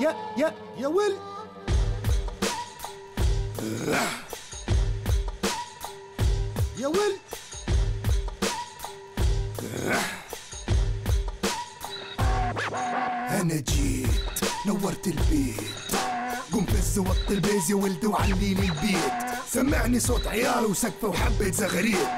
يا يا يا ويل يا ويل انا جيت نورت البيت قم فز وط البيز يا ولد وعلي لي البيت سمعني صوت عيال وسقفه وحبة زغريت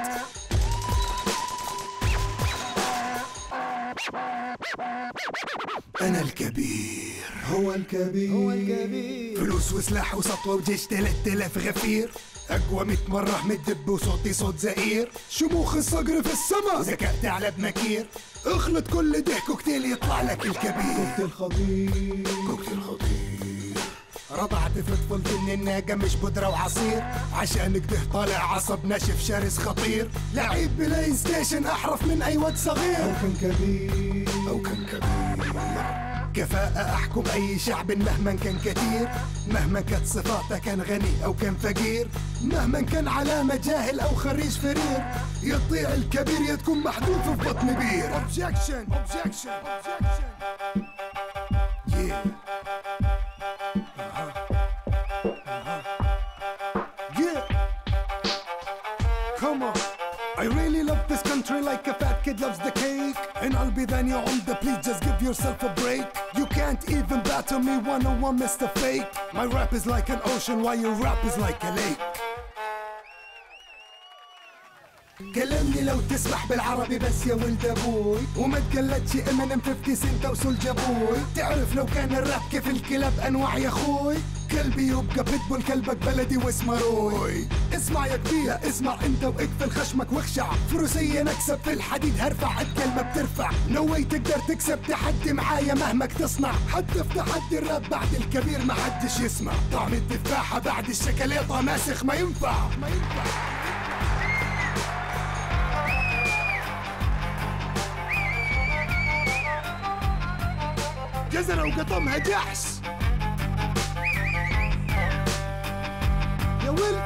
انا الكبير هو الكبير هو الكبير فلوس وسلاح وسطوة وجيش 3000 غفير اقوى 100 مرة من الدب وصوتي صوت زئير شموخ الصقر في السما ذكاء تعلب مكير اخلط كل ده كوكتيل يطلع لك الكبير كوكتيل خطير كوكتيل خطير رضعت في طفولتي ان الناقة مش بودرة وعصير عشان كده طالع عصب ناشف شرس خطير لعيب بلاي ستيشن احرف من اي واد صغير أو كان كبير أو كان كبير كفاءة أحكم أي شعب مهما كان كثير مهما كانت صفاته كان غني أو كان فقير مهما كان علامة جاهل أو خريج فرير يطيع الكبير يا تكون محذوف في بطن بير objection objection objection yeah yeah Come on. I really love this country like a fat kid loves the cake. And I'll be then your on the please just give yourself a break. You can't even battle me one on one, Mr. Fake. My rap is like an ocean while your rap is like a lake. كلمني لو تسمح بالعربي بس يا ولد ابوي وما تقلدش امينيم 50 سنت وسولج ابوي تعرف لو كان الراب كيف الكلاب انواع يا اخوي كلبي يبقى بيتبول كلبك بلدي واسمه روي اسمع يا كبير اسمع انت واقفل خشمك واخشع فروسية نكسب في الحديد هرفع عد كلمة بترفع نو واي تقدر تكسب تحدي معايا مهما تصنع حتى في تحدي الراب بعد الكبير ما حدش يسمع طعم التفاحة بعد الشكليطة ماسخ ما ينفع ما ينفع جزرة وقطمها جحش يا ويل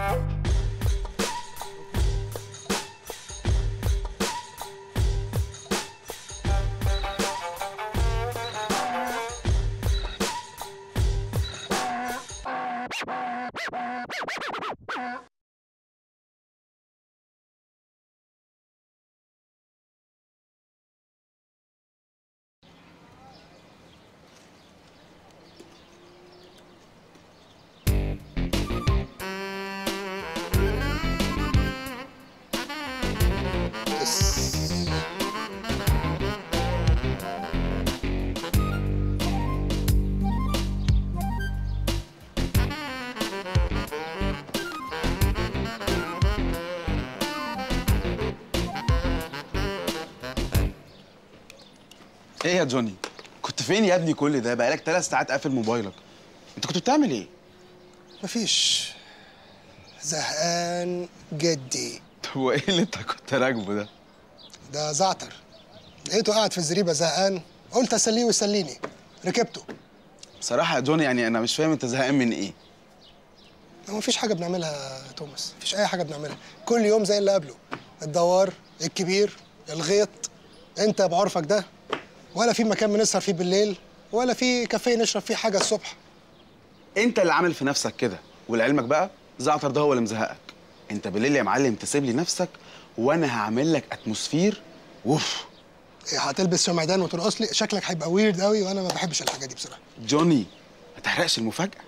ايه يا جوني كنت فين يا ابني كل ده بقالك ثلاث ساعات قافل موبايلك انت كنت بتعمل ايه مفيش زهقان جدي طب وايه اللي انت كنت راكبه ده ده زعتر لقيته قاعد في الزريبه زهقان قلت اسليه ويسليني ركبته بصراحه يا جوني يعني انا مش فاهم انت زهقان من ايه ما فيش حاجه بنعملها يا توماس مفيش اي حاجه بنعملها كل يوم زي اللي قبله الدوار الكبير الغيط انت بعرفك ده ولا في مكان بنسهر فيه بالليل ولا في كافيه نشرب فيه حاجه الصبح انت اللي عامل في نفسك كده ولعلمك بقى زعتر ده هو اللي مزهقك انت بالليل يا معلم تسيب لي نفسك وانا هعمل لك اتموسفير وف إيه، هتلبس شمعدان وترقص لي شكلك هيبقى ويرد قوي وانا ما بحبش الحاجه دي بصراحه جوني ما تحرقش المفاجاه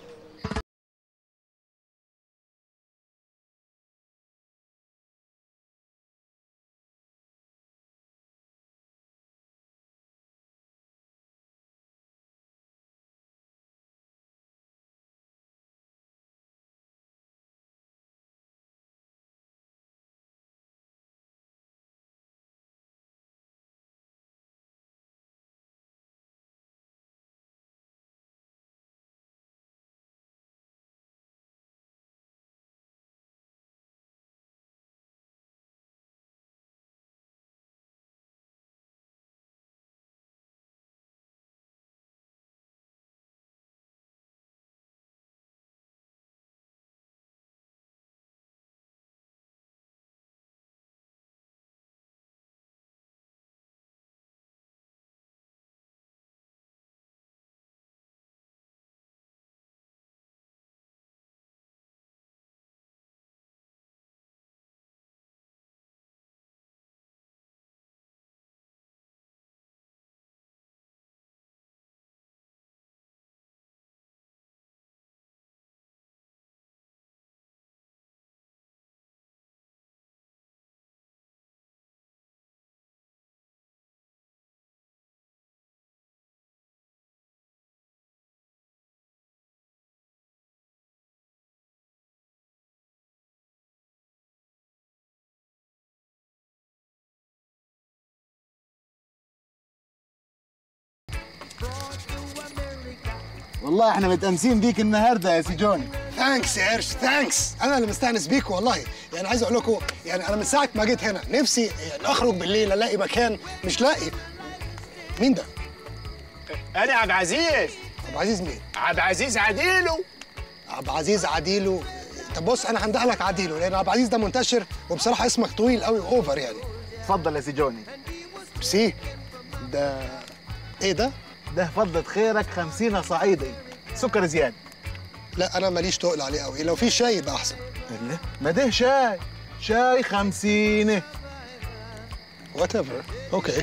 والله احنا متأنسين بيك النهارده يا سي جوني ثانكس يا قرش ثانكس انا اللي مستانس بيك والله يعني عايز اقول لكم يعني انا من ساعه ما جيت هنا نفسي يعني اخرج بالليل الاقي مكان مش لاقي مين ده؟ انا عبد العزيز عبد العزيز مين؟ عبد العزيز عديلو عبد العزيز عديلو طب بص انا هندق لك عديلو لان عبد العزيز ده منتشر وبصراحه اسمك طويل قوي اوفر يعني اتفضل يا سي جوني سي ده ايه ده؟ ده فضلة خيرك خمسين صعيدي سكر زيادة لا انا ماليش تقل عليه قوي لو في شاي يبقى احسن الله ما ده شاي شاي خمسين وات ايفر اوكي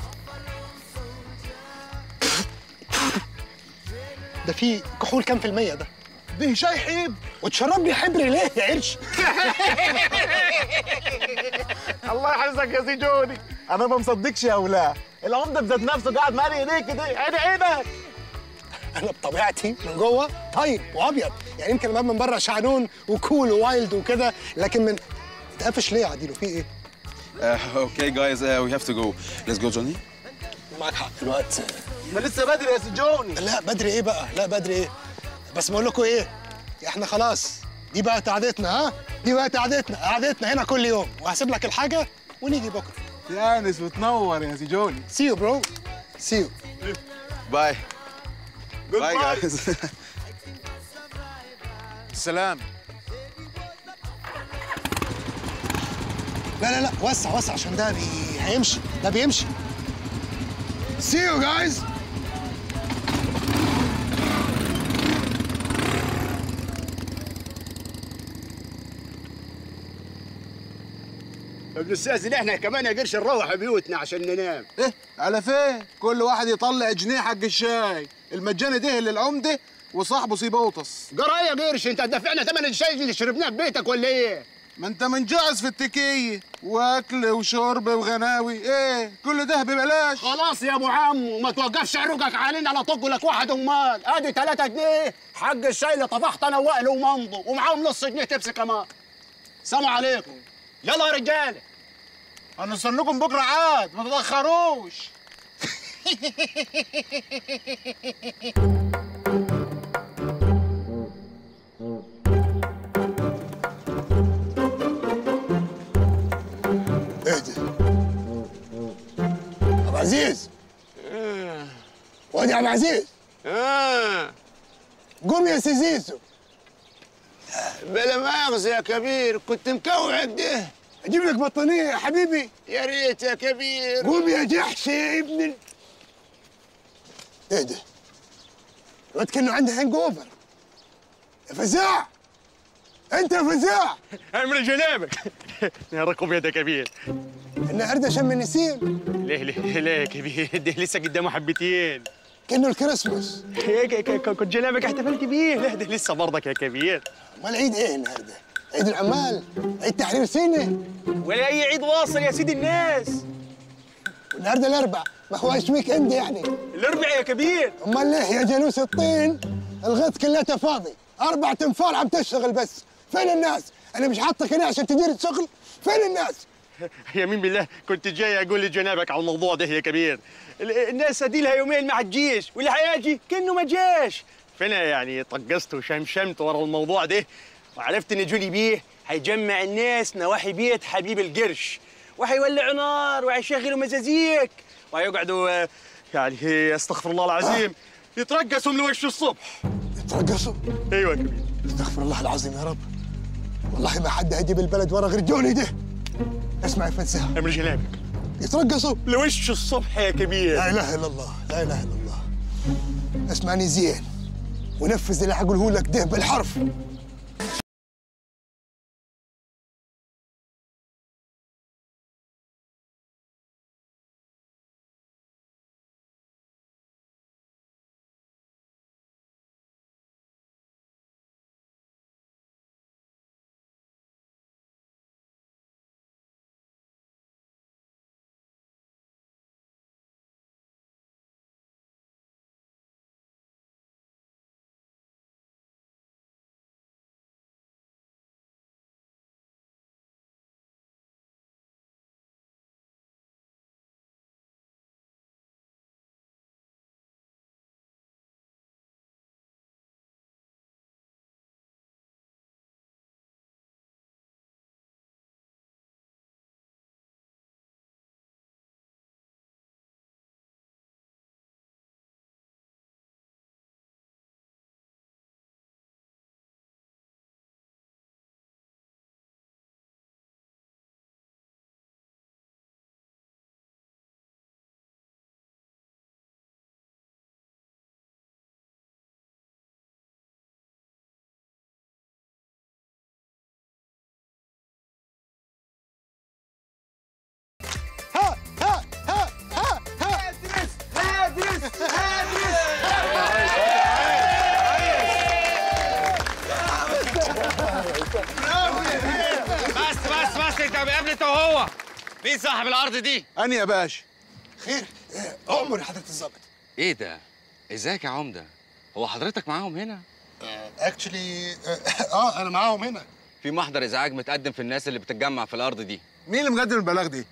ده في كحول كام في المية ده؟ ده شاي حيب وتشربني حبر ليه يا قرش؟ الله يحفظك يا سي جوني انا ما مصدقش يا ولا العمده بذات نفسه قاعد مالي ايديك كده عيني عينك انا بطبيعتي من جوه طيب وابيض يعني يمكن الباب من بره شعنون وكول ووايلد وكده لكن من اتقفش ليه يا عديلو في ايه؟ اوكي جايز وي هاف تو جو ليتس جو جوني معاك حق الوقت ما لسه بدري يا سي جوني لا بدري ايه بقى؟ لا بدري ايه؟ بس بقول لكم ايه؟ احنا خلاص دي بقت قعدتنا ها؟ دي بقت قعدتنا قعدتنا هنا كل يوم وهسيب لك الحاجه ونيجي بكره تانس وتنور يا سي جوني سي يو برو سي يو باي باي جايز سلام لا لا لا وسع وسع عشان ده بي... هيمشي ده بيمشي سي يو جايز بنستاذن احنا كمان يا قرش نروح بيوتنا عشان ننام ايه على فين كل واحد يطلع جنيه حق الشاي المجاني ده للعمده وصاحبه سيبوطس قرا يا قرش انت هتدفعنا ثمن الشاي اللي شربناه في بيتك ولا ايه؟ ما انت منجعز في التكيه واكل وشرب وغناوي ايه كل ده ببلاش خلاص يا ابو عم وما توقفش عروقك علينا لا طق لك واحد امال ادي 3 جنيه حق الشاي اللي طفحت انا وائل ومنضو ومعاهم نص جنيه تبسي كمان سلام عليكم يلا يا رجاله هنستناكم بكره عاد ما تتاخروش اهدى عبد العزيز وادي يا عبد العزيز آه. قوم يا سيزيزو بلا مؤاخذة يا كبير كنت مكوعد ده اجيب لك بطانيه يا حبيبي يا ريت يا كبير قوم يا جحش يا ابن ال... اهدى الواد كانه عنده هانج اوفر يا فزاع انت يا فزاع امر جنابك يا ركب يد يا كبير النهارده شم النسيم ليه ليه ليه يا كبير ده لسه قدامه حبتين كانه الكريسماس كنت جنابك احتفلت بيه لا ده لسه برضك يا كبير امال عيد ايه النهارده؟ عيد العمال عيد تحرير سيناء ولا اي عيد واصل يا سيدي الناس والنهارده الاربع ما هواش ويك اند يعني الاربع يا كبير امال ليه يا جلوس الطين الغيط كلها فاضي اربع تنفار عم تشتغل بس فين الناس انا مش حاطك هنا عشان تدير الشغل فين الناس يمين بالله كنت جاي اقول لجنابك على الموضوع ده يا كبير ال- الناس اديلها يومين مع الجيش واللي هيجي كانه ما جاش فانا يعني طقست وشمشمت ورا الموضوع ده وعرفت ان جولي بيه هيجمع الناس نواحي بيت حبيب القرش وهيولعوا نار وهيشغلوا مزازيك وهيقعدوا آه، يعني استغفر الله العظيم يترقصوا من وش الصبح ترقصوا ايوه يا كبير استغفر الله العظيم يا رب والله ما حد هيجيب البلد ورا غير جوني ده اسمع يا فنسها امر جنابك يترقصوا لوش الصبح يا كبير لا اله الا الله لا اله الا الله اسمعني زين ونفذ اللي هقوله لك ده بالحرف بس بس بس انت قبل انت وهو مين صاحب الارض دي؟ أنا يا باشا خير آه، أمر يا حضرة الظابط ايه ده؟ ازيك يا عمده؟ هو حضرتك معاهم هنا؟ اكشلي اه انا معاهم هنا في محضر ازعاج متقدم في الناس اللي بتتجمع في الارض دي مين اللي مقدم البلاغ دي؟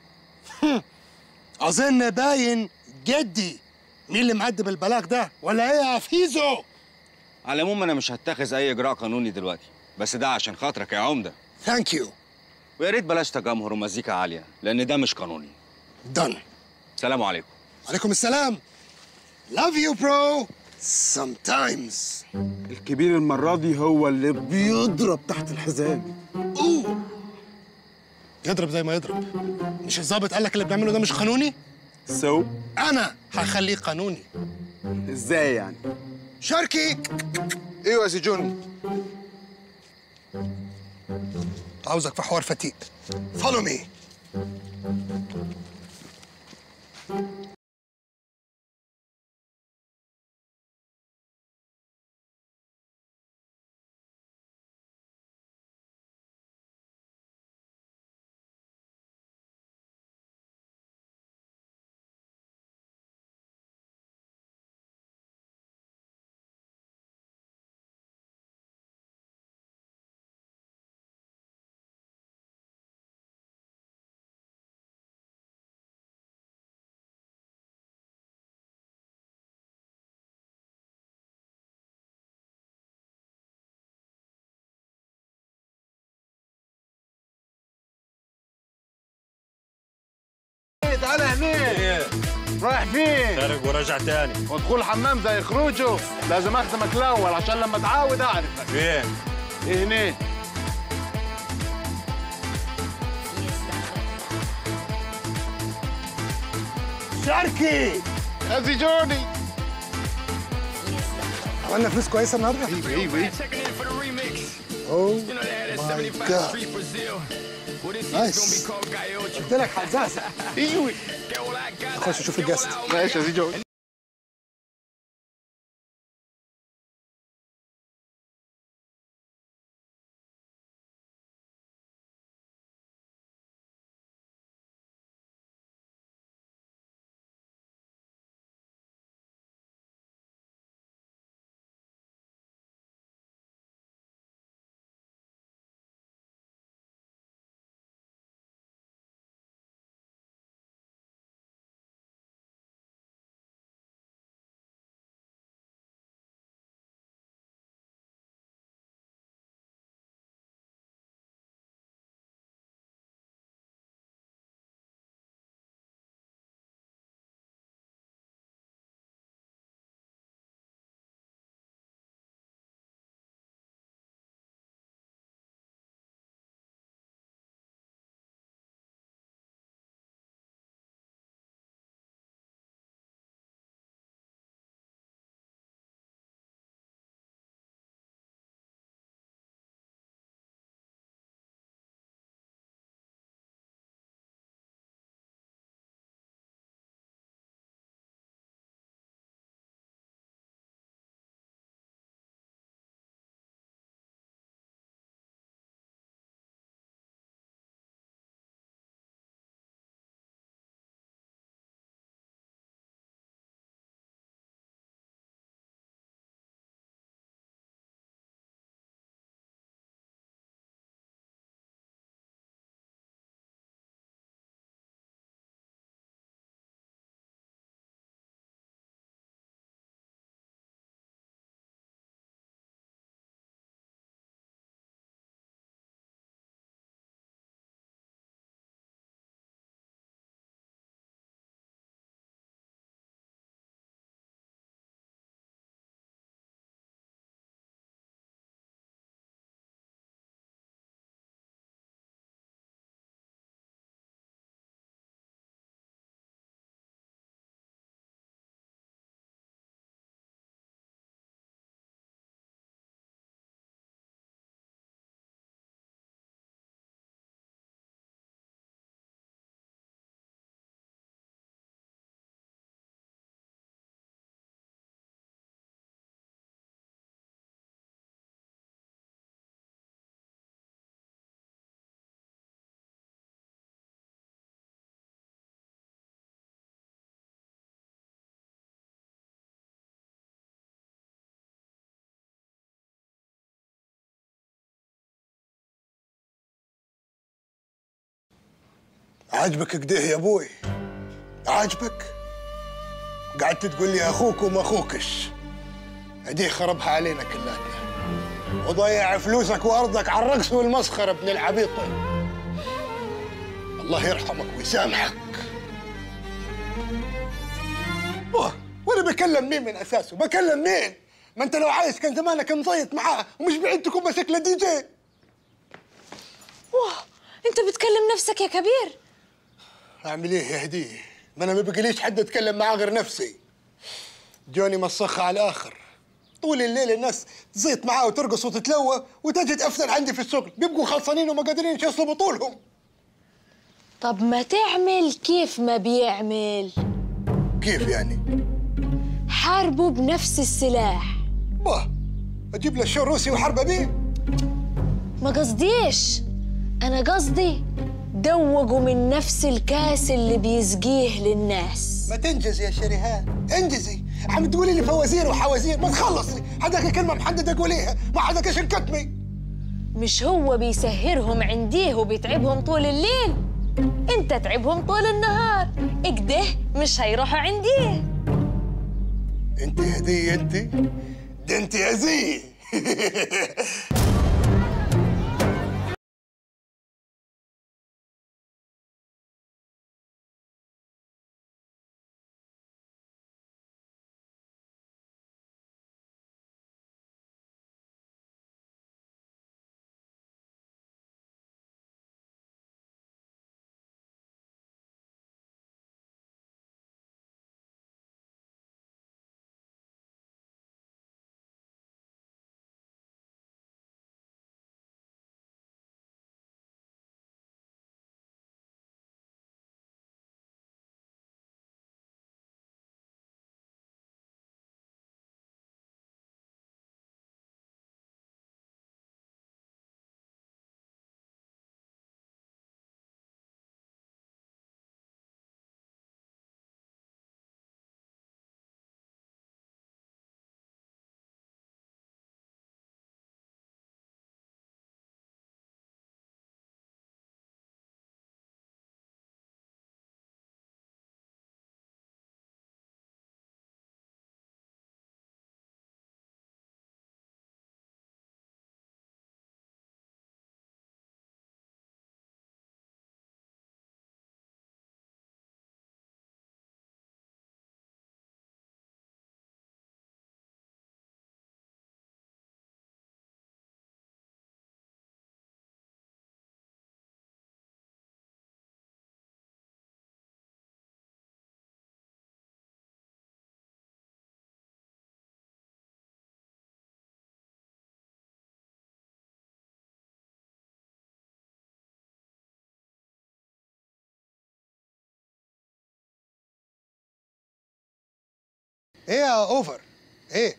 اظن باين جدي مين اللي مقدم البلاغ ده ولا ايه يا فيزو على العموم انا مش هتخذ اي اجراء قانوني دلوقتي بس ده عشان خاطرك يا عمده ثانك يو ويا ريت بلاش تجمهر ومزيكا عاليه لان ده مش قانوني دن سلام عليكم عليكم السلام love you bro sometimes الكبير المرة دي هو اللي بيضرب تحت الحزام اوه يضرب زي ما يضرب مش الظابط قال لك اللي بنعمله ده مش قانوني سو انا هخليه قانوني ازاي يعني؟ شاركي ايوه يا سجوني عاوزك في حوار فتيق follow me تعالى هنا رايح فين؟ خارج ورجع تاني ودخول الحمام زي خروجه لازم اخدمك الاول عشان لما اتعود اعرفك فين؟ ايه هنا؟ شاركي يا سجوني عملنا فلوس كويسه النهارده ايوه ايوه اوه ماي جاد نايس قلت لك حزازه ايوه خش شوف الجسد ماشي يا سجوني عاجبك كده يا ابوي عاجبك قعدت تقول لي اخوك وما اخوكش اديه خربها علينا كلنا وضيع فلوسك وارضك على الرقص والمسخره ابن العبيطه الله يرحمك ويسامحك واه، وانا بكلم مين من اساسه بكلم مين ما انت لو عايز كان زمانك مزيط معاه ومش بعيد تكون ماسك له دي جي واه انت بتكلم نفسك يا كبير اعمل ايه يا هديه ما انا ما بقليش حد اتكلم معاه غير نفسي جوني مسخة على الاخر طول الليل الناس تزيط معاه وترقص وتتلوى وتجي تفتن عندي في الشغل بيبقوا خلصانين وما قادرين يشيصوا بطولهم طب ما تعمل كيف ما بيعمل كيف يعني؟ حاربوا بنفس السلاح واه اجيب له الشو روسي وحربه بيه ما قصديش انا قصدي دوقوا من نفس الكاس اللي بيسقيه للناس ما تنجز يا شريهان انجزي عم تقولي لي فوازير وحوازير ما تخلصي حدك كلمه محدده قوليها ما حدك ايش الكتمي مش هو بيسهرهم عنديه وبيتعبهم طول الليل انت تعبهم طول النهار اكده مش هيروحوا عنديه انت يا هديه انت ده انت يا زي ايه يا اوفر ايه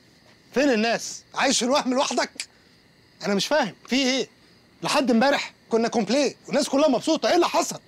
فين الناس عايش في الوهم لوحدك انا مش فاهم في ايه لحد امبارح كنا كومبلي والناس كلها مبسوطه ايه اللي حصل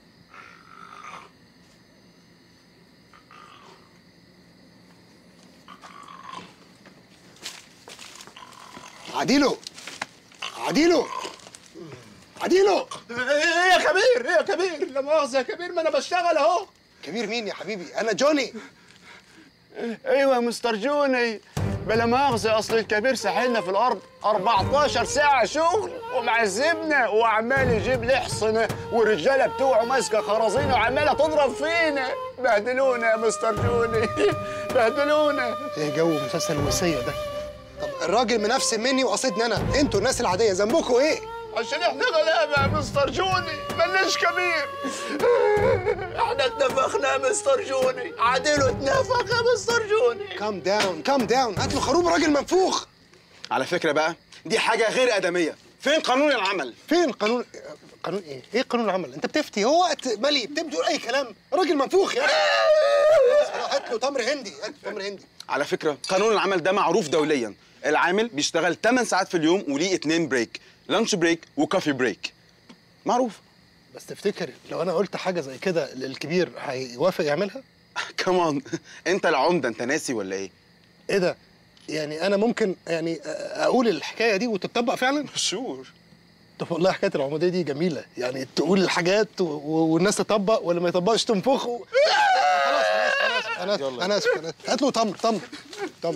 عديلو عديلو عديلو ايه يا كبير ايه يا كبير لا مؤاخذه يا كبير ما انا بشتغل اهو كبير مين يا حبيبي انا جوني ايوه يا مستر جوني بلا مؤاخذة اصل الكبير ساحلنا في الارض 14 ساعة شغل ومعذبنا وعمال يجيب لحصنة والرجالة بتوعه ماسكة خرازينه وعمالة تضرب فينا بهدلونا يا مستر جوني بهدلونا ايه جو مسلسل الوصيه ده طب الراجل منفسن مني وقصدني انا انتوا الناس العاديه ذنبكم ايه عشان احنا غلابة يا مستر جوني ملناش كبير احنا اتنفخنا يا مستر جوني عادله اتنفخ يا مستر جوني كام داون كام داون هات له خروب راجل منفوخ على فكره بقى دي حاجه غير ادميه فين قانون العمل فين قانون قانون ايه؟ ايه قانون العمل؟ انت بتفتي هو وقت مالي بتبدو اي كلام راجل منفوخ يا اخي هات له تمر هندي هات له تمر هندي على فكره قانون العمل ده معروف دوليا العامل بيشتغل 8 ساعات في اليوم وليه 2 بريك لانش بريك وكافي بريك معروف بس تفتكر لو انا قلت حاجه زي كده للكبير هيوافق يعملها؟ كمان انت العمده انت ناسي ولا ايه ايه ده؟ يعني انا ممكن يعني اقول الحكايه دي وتتطبق فعلا؟ شور طب والله حكايه العموديه دي جميله يعني تقول الحاجات و... و... والناس تطبق واللي ما يطبقش تنفخ و... خلاص انا اسف انا اسف انا اسف انا اسف هات له تمر تمر تمر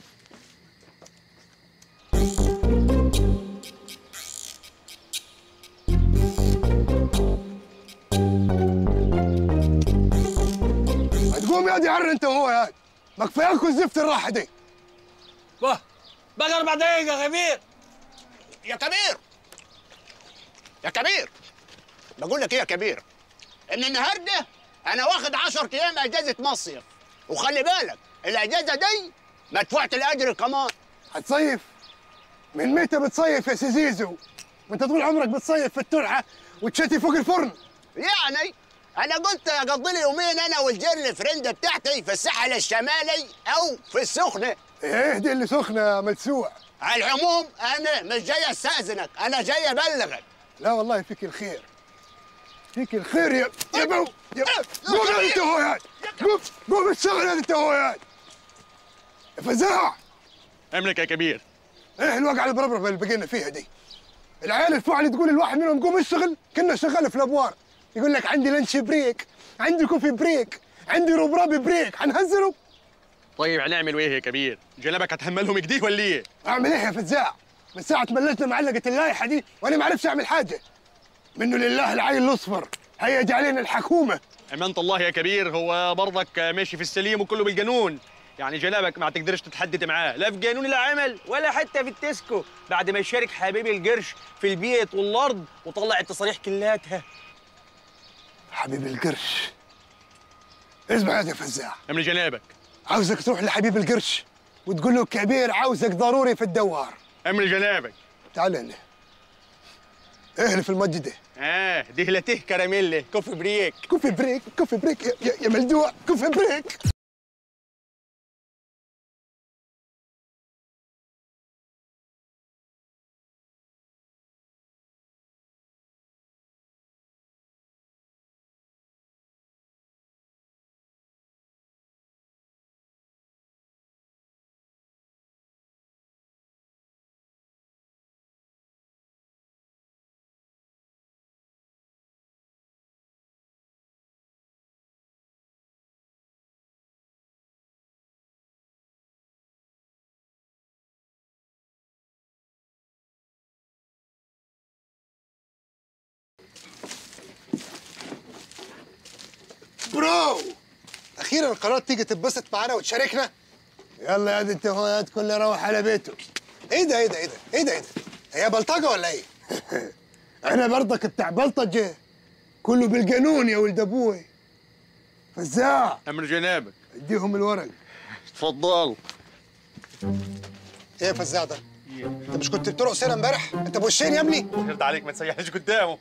هتقوم يا دي عر انت وهو يا ما كفاياكوا زفت الراحه دي بقى بقى اربع دقايق يا كبير يا كبير يا كبير بقول لك ايه يا كبير ان النهارده انا واخد 10 ايام اجازه مصيف وخلي بالك الاجازه دي مدفوعه الاجر كمان هتصيف من متى بتصيف يا سي زيزو وانت طول عمرك بتصيف في الترعه وتشتي فوق الفرن يعني انا قلت اقضي لي يومين انا والجيرل فريند بتاعتي في الساحل الشمالي او في السخنه ايه دي اللي سخنه يا ملسوع على العموم انا مش جاي استاذنك انا جاي ابلغك لا والله فيك الخير فيك الخير يا يا بو يا قوم يا انت هو يا قوم قوم اشتغل يا انت هو يا يا فزاع املك يا كبير ايه الوقعه البربره اللي بقينا فيها دي العيال الفعل تقول الواحد منهم قوم اشتغل كنا شغال في الابوار يقول لك عندي لانش بريك عندي كوفي بريك عندي روبرابي بريك حنهزره طيب هنعمل ايه يا كبير جنابك هتحملهم كده ولا ايه اعمل ايه يا فزاع من ساعه ما لجنه معلقه اللائحه دي وانا ما عرفتش اعمل حاجه منه لله العين الاصفر هيج علينا الحكومه امانه الله يا كبير هو برضك ماشي في السليم وكله بالقانون يعني جنابك ما تقدرش تتحدد معاه لا في قانون العمل ولا حتى في التسكو بعد ما يشارك حبيبي القرش في البيت والارض وطلع التصاريح كلاتها حبيب القرش اسمع يا فزاع امن جنابك عاوزك تروح لحبيب القرش وتقول له كبير عاوزك ضروري في الدوار امن جنابك تعال هنا اهلف المج ده اه دهلته كراميل كوفي بريك كوفي بريك كوفي بريك يا, يا, يا ملدوع كوفي بريك برو اخيرا قررت تيجي تتبسط معانا وتشاركنا يلا يا دي انت هو يا كل يروح على بيته ايه ده ايه ده ايه ده ايه ده ايه ده هي بلطجه ولا ايه انا برضك بتاع بلطجه كله بالقانون يا ولد ابوي فزاع امن جنابك اديهم الورق اتفضل ايه يا فزاع ده انت مش كنت بترقص هنا امبارح انت بوشين يا ابني يرد عليك ما تسيحش قدامه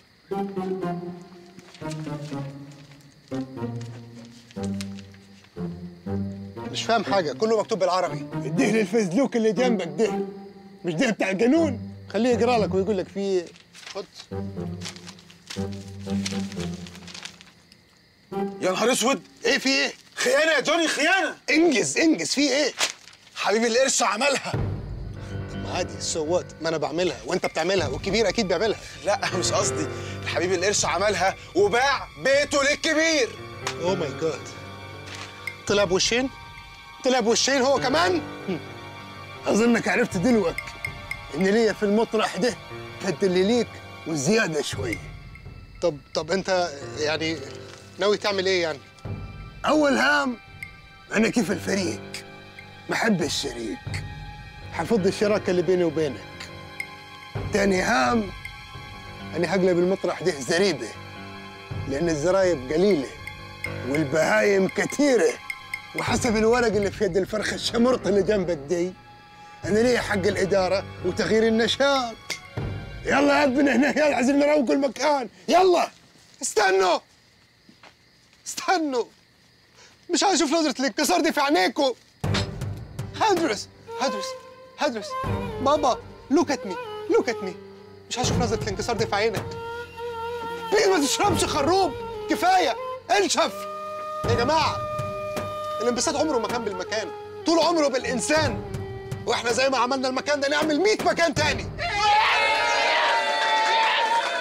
مش فاهم حاجه كله مكتوب بالعربي اديه للفزلوك اللي جنبك ده مش ده بتاع القانون خليه يقرا لك ويقول لك فيه خد يا نهار اسود ايه في ايه خيانه يا جوني خيانه انجز انجز في ايه حبيب القرش عملها طب ما عادي سوات ما انا بعملها وانت بتعملها والكبير اكيد بيعملها لا مش قصدي حبيب القرش عملها وباع بيته للكبير اوه ماي جاد طلع بوشين طلع بوشين هو كمان اظنك عرفت دلوقتي ان ليا في المطرح ده قد اللي ليك وزياده شويه طب طب انت يعني ناوي تعمل ايه يعني اول هام انا كيف الفريق محب الشريك حفظ الشراكه اللي بيني وبينك تاني هام انا هقلب المطرح ده زريبه لان الزرايب قليله والبهايم كثيره وحسب الورق اللي في يد الفرخه الشمرط اللي جنبك دي انا لي حق الاداره وتغيير النشاط يلا يا ابن هنا يلا عايزين نروق المكان يلا استنوا استنوا مش عايز اشوف نظره الانكسار دي في عينيكوا هدرس هدرس هدرس بابا لوك ات مي لوك ات مي مش عايز اشوف نظره الانكسار دي في عينك بليز ما تشربش خروب كفايه انشف يا جماعه الانبساط عمره ما كان بالمكان طول عمره بالانسان واحنا زي ما عملنا المكان ده نعمل 100 مكان تاني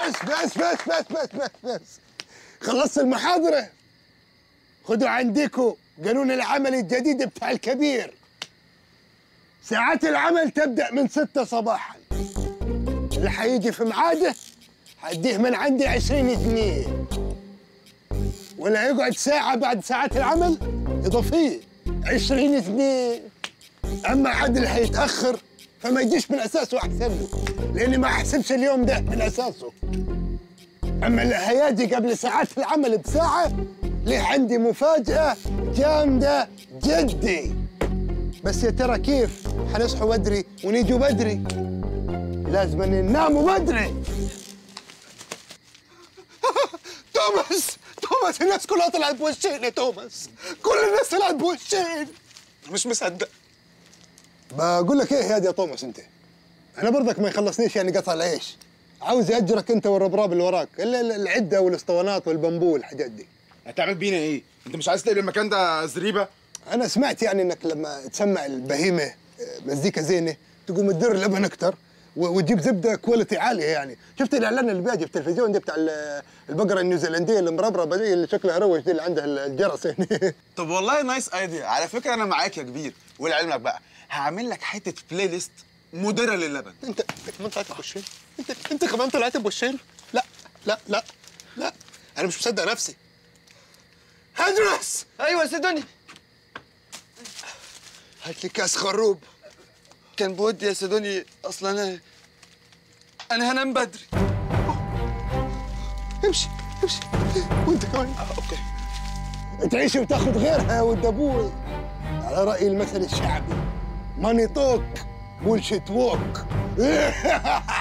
بس بس بس بس بس بس بس خلصت المحاضرة خدوا عندكم قانون العمل الجديد بتاع الكبير ساعات العمل تبدأ من ستة صباحا اللي حيجي في ميعاده هديه من عندي عشرين جنيه ولا يقعد ساعة بعد ساعات العمل إضافية عشرين جنيه أما عاد اللي حيتأخر فما يجيش من أساسه أحسن له لأني ما أحسبش اليوم ده من أساسه أما اللي هيجي قبل ساعات العمل بساعة ليه عندي مفاجأة جامدة جدي بس يا ترى كيف حنصحوا بدري ونيجوا بدري لازم نناموا بدري توماس توماس الناس كلها طلعت بوشين يا توماس كل الناس طلعت بوشين مش مصدق بقول لك ايه يا دي يا توماس انت انا برضك ما يخلصنيش يعني قطع العيش عاوز ياجرك انت والربراب اللي وراك الا ال- العده والاسطوانات والبامبو والحاجات دي هتعمل بينا ايه انت مش عايز تقلب المكان ده زريبه انا سمعت يعني انك لما تسمع البهيمه آه، مزيكا زينه تقوم تدر لبن اكتر و- وتجيب زبده كواليتي عاليه يعني شفت الاعلان اللي بيجي في التلفزيون ده بتاع ال- البقره النيوزيلنديه المربربه دي اللي شكلها روش دي اللي عندها الجرس يعني طب والله نايس ايديا على فكره انا معاك يا كبير ولعلمك بقى هعمل لك حته بلاي ليست مديره للبن انت انت كمان طلعت بوشين انت انت كمان طلعت بوشين لا لا لا لا انا مش مصدق نفسي هدرس ايوه سيدوني هات لي كاس خروب كان بودي يا سيدوني اصلا انا انا هنام بدري امشي امشي وانت كمان اوكي تعيش وتاخذ غيرها يا ولد ابوي على راي المثل الشعبي ماني توك بولشيت ووك